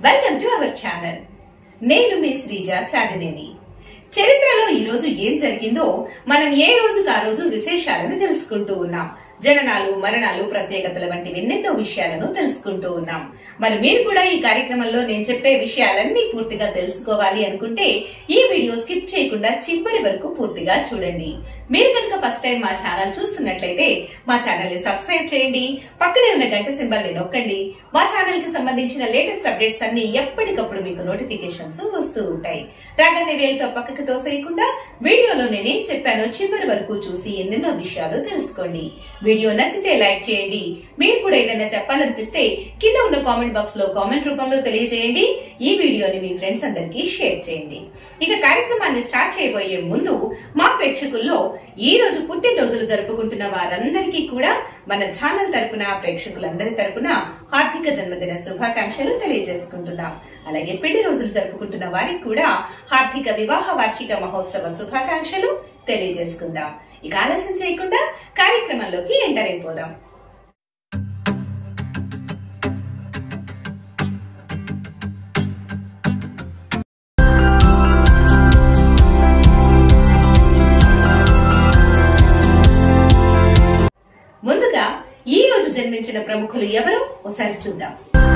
welcome to our channel నేను మీ శ్రీజ సాధినేని చరిత్రలో ఈ రోజు ఏం జరిగిందో మనం ఏ రోజుకు ఆ రోజు విశేషాలను తెలుసుకుంటూ ఉన్నాం జననాలు మరణాలు ప్రత్యేకతల వంటి ఎన్నెన్నో విషయాలను తెలుసుకుంటూ ఉన్నాం మరి మీరు కూడా ఈ కార్యక్రమంలో నేను చెప్పే విషయాలన్నీ పూర్తిగా తెలుసుకోవాలి అనుకుంటే ఈ వీడియో స్కిప్ చేయకుండా చివరి వరకు పూర్తిగా చూడండి మీరు కనుక ఫస్ట్ టైం మా ఛానల్ చూస్తున్నట్లయితే మా ఛానల్ ని సబ్స్క్రైబ్ చేయండి పక్కనే ఉన్న గంట సింబల్ ని నొక్కండి మా ఛానల్ కి సంబంధించిన లేటెస్ట్ అప్డేట్స్ అన్ని ఎప్పటికప్పుడు మీకు నోటిఫికేషన్స్ వస్తూ ఉంటాయి రాగానే వేలితో పక్కకు తోసేయకుండా వీడియోలో నేనేం చెప్పానో చివరి వరకు చూసి ఎన్నెన్నో విషయాలు తెలుసుకోండి వీడియో నచ్చితే లైక్ చేయండి మీరు కూడా ఏదైనా చెప్పాలనిపిస్తే కింద ఉన్న కామెంట్ బాక్స్ లో కామెంట్ రూపంలో తెలియజేయండి ఈ వీడియోని మీ ఫ్రెండ్స్ అందరికీ షేర్ చేయండి ఇక కార్యక్రమాన్ని స్టార్ట్ చేయబోయే ముందు మా ప్రేక్షకుల్లో ఈ రోజు పుట్టినరోజులు జరుపుకుంటున్న వారందరికీ కూడా మన ఛానల్ తరపున ప్రేక్షకులందరి తరపున హార్దిక జన్మదిన శుభాకాంక్షలు తెలియజేసుకుంటున్నాం అలాగే పెళ్లి రోజులు జరుపుకుంటున్న వారికి కూడా హార్దిక వివాహ వార్షిక మహోత్సవ శుభాకాంక్షలు తెలియజేసుకుందాం ఇక ఆలస్యం చేయకుండా కార్యక్రమంలోకి ఎంటర్ అయిపోదాం ముందుగా ఈ రోజు జన్మించిన ప్రముఖులు ఎవరో ఒకసారి చూద్దాం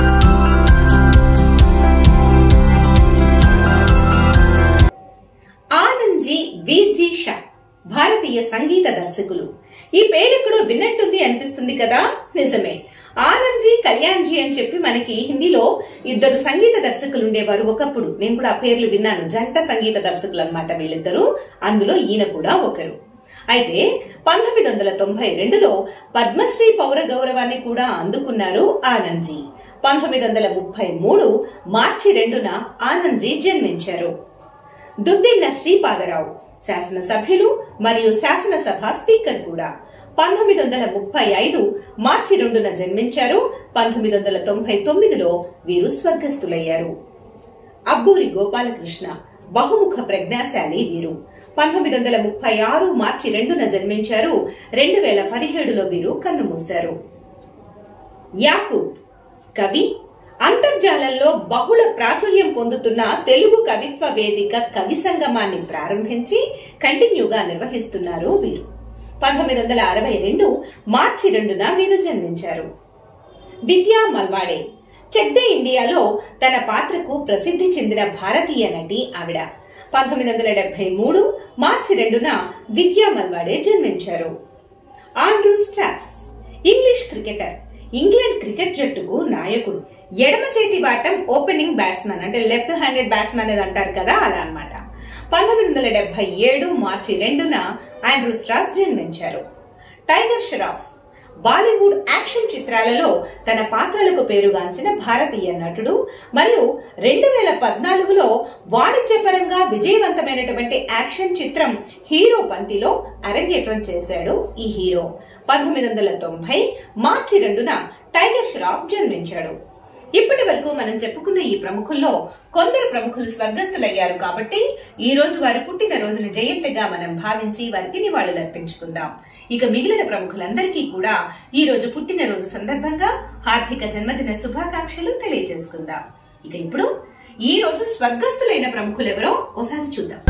ఆనంద్ వీర్జీ షా భారతీయ సంగీత దర్శకులు ఈ పేరెక్కడో విన్నట్టుంది అనిపిస్తుంది కదా నిజమే ఆనంద్జీ కళ్యాణ్జీ అని చెప్పి మనకి హిందీలో ఇద్దరు సంగీత దర్శకులు ఉండేవారు ఒకప్పుడు నేను కూడా ఆ పేర్లు విన్నాను జంట సంగీత దర్శకులు అన్నమాట వీళ్ళిద్దరు అందులో ఈయన కూడా ఒకరు అయితే పంతొమ్మిది వందల తొంభై రెండులో పద్మశ్రీ పౌర గౌరవాన్ని కూడా అందుకున్నారు ఆనంద్జీ పంతొమ్మిది వందల ముప్పై మూడు మార్చి రెండున ఆనంద్జీ జన్మించారు దుద్దిళ్ల శ్రీపాదరావు శాసనసభ్యులు మరియు శాసనసభ స్పీకర్ కూడా పంతొమ్మిది వందల ముప్పై ఐదు మార్చి రెండున జన్మించారు పంతొమ్మిది వందల తొంభై తొమ్మిదిలో వీరు స్వర్గస్థులయ్యారు అబ్బూరి గోపాలకృష్ణ బహుముఖ ప్రజ్ఞాశాలి వీరు పంతొమ్మిది వందల ముప్పై ఆరు మార్చి రెండున జన్మించారు రెండు వేల పదిహేడులో వీరు కన్నుమూశారు యాకూబ్ కవి అంతర్జాలంలో బహుళ ప్రాచుర్యం పొందుతున్న తెలుగు కవిత్వ వేదిక కవి సంగమాన్ని ప్రారంభించి కంటిన్యూగా నిర్వహిస్తున్నారు వీరు పంతొమ్మిది వందల అరవై రెండు మార్చి రెండున వీరు జన్మించారు విద్యా మల్వాడే చెక్ డే ఇండియాలో తన పాత్రకు ప్రసిద్ధి చెందిన భారతీయ నటి ఆవిడ పంతొమ్మిది వందల డెబ్బై మూడు మార్చి రెండున విద్యా మల్వాడే జన్మించారు Andrew Strauss English cricketer England cricket జట్టుకు నాయకుడు ఎడమ చేతి వాటం ఓపెనింగ్ బ్యాట్స్మెన్ అంటే లెఫ్ట్ హ్యాండెడ్ బ్యాట్స్మెన్ అని అంటారు కదా అలా అన్నమాట పంతొమ్మిది వందల డెబ్బై ఏడు మార్చి రెండున ఆండ్రూ స్ట్రాస్ జన్మించారు టైగర్ షరాఫ్ బాలీవుడ్ యాక్షన్ చిత్రాలలో తన పాత్రలకు పేరుగాంచిన భారతీయ నటుడు మరియు రెండు వేల పద్నాలుగులో వాణిజ్యపరంగా విజయవంతమైనటువంటి యాక్షన్ చిత్రం హీరో పంతిలో అరంగేట్రం చేశాడు ఈ హీరో పంతొమ్మిది వందల తొంభై మార్చి రెండున టైగర్ ష్రాఫ్ జన్మించాడు ఇప్పటి వరకు మనం చెప్పుకున్న ఈ ప్రముఖుల్లో కొందరు ప్రముఖులు స్వర్గస్థులయ్యారు కాబట్టి ఈ రోజు వారి పుట్టిన రోజును జయంతిగా మనం భావించి వారికి నివాళులు అర్పించుకుందాం ఇక మిగిలిన ప్రముఖులందరికీ కూడా ఈ రోజు పుట్టినరోజు సందర్భంగా హార్దిక జన్మదిన శుభాకాంక్షలు తెలియజేసుకుందాం ఇక ఇప్పుడు ఈ రోజు స్వర్గస్థులైన ప్రముఖులెవరో ఒకసారి చూద్దాం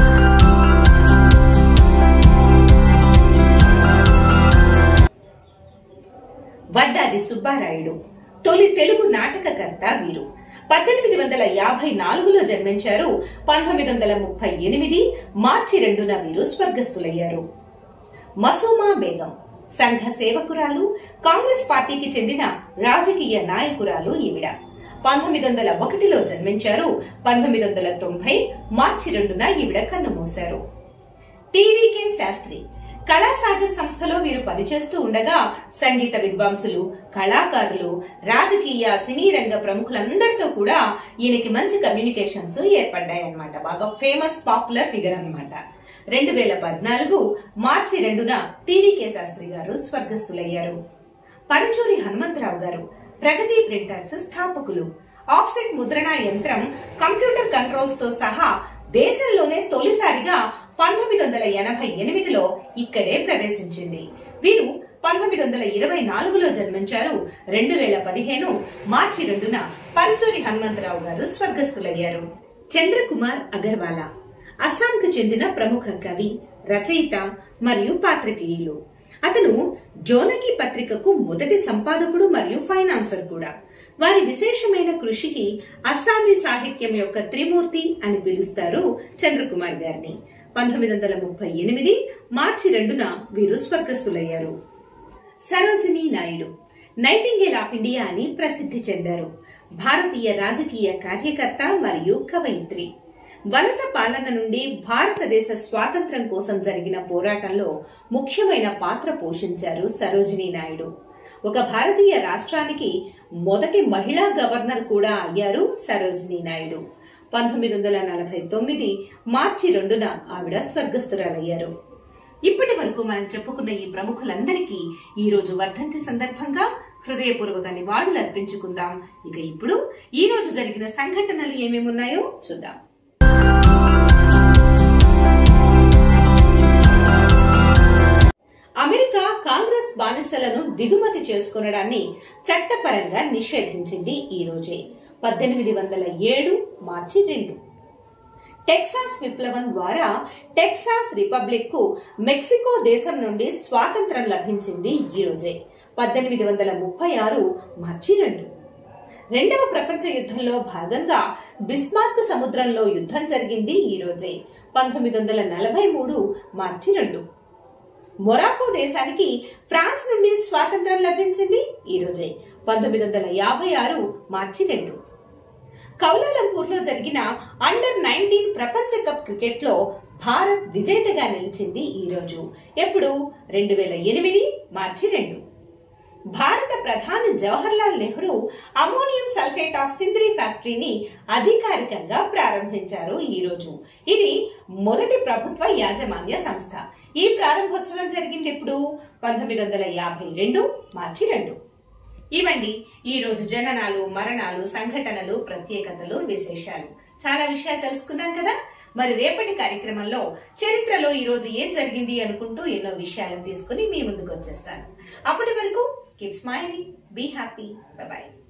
వడ్డాది సుబ్బారాయుడు తొలి తెలుగు నాటకకర్త వీరు పద్దెనిమిది వందల యాభై నాలుగులో జన్మించారు పంతొమ్మిది వందల ముప్పై ఎనిమిది మార్చి రెండున వీరు స్వర్గస్థులయ్యారు మసూమా బేగం సంఘ సేవకురాలు కాంగ్రెస్ పార్టీకి చెందిన రాజకీయ నాయకురాలు ఈవిడ పంతొమ్మిది వందల ఒకటిలో జన్మించారు పంతొమ్మిది వందల తొంభై మార్చి రెండున ఈవిడ కన్నుమూశారు టీవీకే శాస్త్రి కళాసాగర్ సంస్థలో వీరు పనిచేస్తూ ఉండగా సంగీత విద్వాంసులు కళాకారులు రాజకీయ సినీ రంగ ప్రముఖులందరితో కూడా ఈయనకి మంచి కమ్యూనికేషన్స్ ఏర్పడ్డాయన్నమాట బాగా ఫేమస్ పాపులర్ ఫిగర్ అన్నమాట రెండు వేల పద్నాలుగు మార్చి రెండున టీవీకే శాస్త్రి గారు స్వర్గస్థులయ్యారు పరుచూరి హనుమంతరావు గారు ప్రగతి ప్రింటర్స్ స్థాపకులు ఆఫ్సెట్ ముద్రణ యంత్రం కంప్యూటర్ కంట్రోల్స్ తో సహా దేశంలోనే తొలిసారిగా పంతొమ్మిది వందల ఎనభై ఎనిమిదిలో ఇక్కడే ప్రవేశించింది వీరు పంతొమ్మిది వందల ఇరవై నాలుగులో జన్మించారు రెండు వేల పదిహేను మార్చి రెండున పంచూరి హనుమంతరావు గారు స్వర్గస్థులయ్యారు చంద్రకుమార్ అగర్వాలా అస్సాంకు చెందిన ప్రముఖ కవి రచయిత మరియు పాత్రికేయులు అతను జోనకి పత్రికకు మొదటి సంపాదకుడు మరియు ఫైనాన్సర్ కూడా వారి విశేషమైన కృషికి అస్సామీ సాహిత్యం యొక్క త్రిమూర్తి అని పిలుస్తారు చంద్రకుమార్ గారిని పంతొమ్మిది వందల ముప్పై ఎనిమిది మార్చి రెండున వీరు స్వర్గస్థులయ్యారు Sarojini Naidu Nightingale of India అని ప్రసిద్ధి చెందారు భారతీయ రాజకీయ కార్యకర్త మరియు కవయిత్రి వలస పాలన నుండి భారతదేశ స్వాతంత్ర్యం కోసం జరిగిన పోరాటంలో ముఖ్యమైన పాత్ర పోషించారు సరోజినీ నాయుడు ఒక భారతీయ రాష్ట్రానికి మొదటి మహిళా గవర్నర్ కూడా అయ్యారు సరోజినీ నాయుడు పంతొమ్మిది వందల నలభై తొమ్మిది మార్చి రెండున ఆవిడ స్వర్గస్థురాలయ్యారు ఇప్పటి వరకు మనం చెప్పుకున్న ఈ ప్రముఖులందరికీ ఈ రోజు వర్ధంతి సందర్భంగా హృదయపూర్వక నివాళులు అర్పించుకుందాం ఇక ఇప్పుడు ఈ రోజు జరిగిన సంఘటనలు ఏమేమి ఉన్నాయో చూద్దాం అమెరికా కాంగ్రెస్ బానిసలను దిగుమతి చేసుకునడాన్ని చట్టపరంగా నిషేధించింది ఈ రోజే పద్దెనిమిది వందల ఏడు మార్చి రెండు టెక్సాస్ విప్లవం ద్వారా టెక్సాస్ రిపబ్లిక్ కు మెక్సికో దేశం నుండి స్వాతంత్రం లభించింది ఈ రోజే పద్దెనిమిది వందల ముప్పై ఆరు మార్చి రెండు రెండవ ప్రపంచ యుద్ధంలో భాగంగా బిస్మార్క్ సముద్రంలో యుద్ధం జరిగింది ఈ రోజే పంతొమ్మిది వందల నలభై మూడు మార్చి రెండు మొరాకో దేశానికి ఫ్రాన్స్ నుండి స్వాతంత్రం లభించింది ఈ రోజే పంతొమ్మిది వందల యాభై ఆరు మార్చి రెండు కౌలాలంపూర్ లో జరిగిన అండర్ నైన్టీన్ ప్రపంచ కప్ క్రికెట్ లో భారత్ విజేతగా నిలిచింది ఈ రోజు ఎప్పుడు రెండు వేల ఎనిమిది మార్చి రెండు భారత ప్రధాని Jawaharlal Nehru ammonium sulphate of Sindri ఫ్యాక్టరీని అధికారికంగా ప్రారంభించారు ఈ రోజు ఇది మొదటి ప్రభుత్వ యాజమాన్య సంస్థ ఈ ప్రారంభోత్సవం జరిగింది ఎప్పుడు పంతొమ్మిది వందల యాభై రెండు మార్చి రెండు ఇవండి ఈ రోజు జననాలు మరణాలు సంఘటనలు ప్రత్యేకతలు విశేషాలు చాలా విషయాలు తెలుసుకున్నాం కదా మరి రేపటి కార్యక్రమంలో చరిత్రలో ఈ రోజు ఏం జరిగింది అనుకుంటూ ఎన్నో విషయాలను తీసుకుని మీ ముందుకు వచ్చేస్తాను అప్పటి వరకు keep smiling be happy by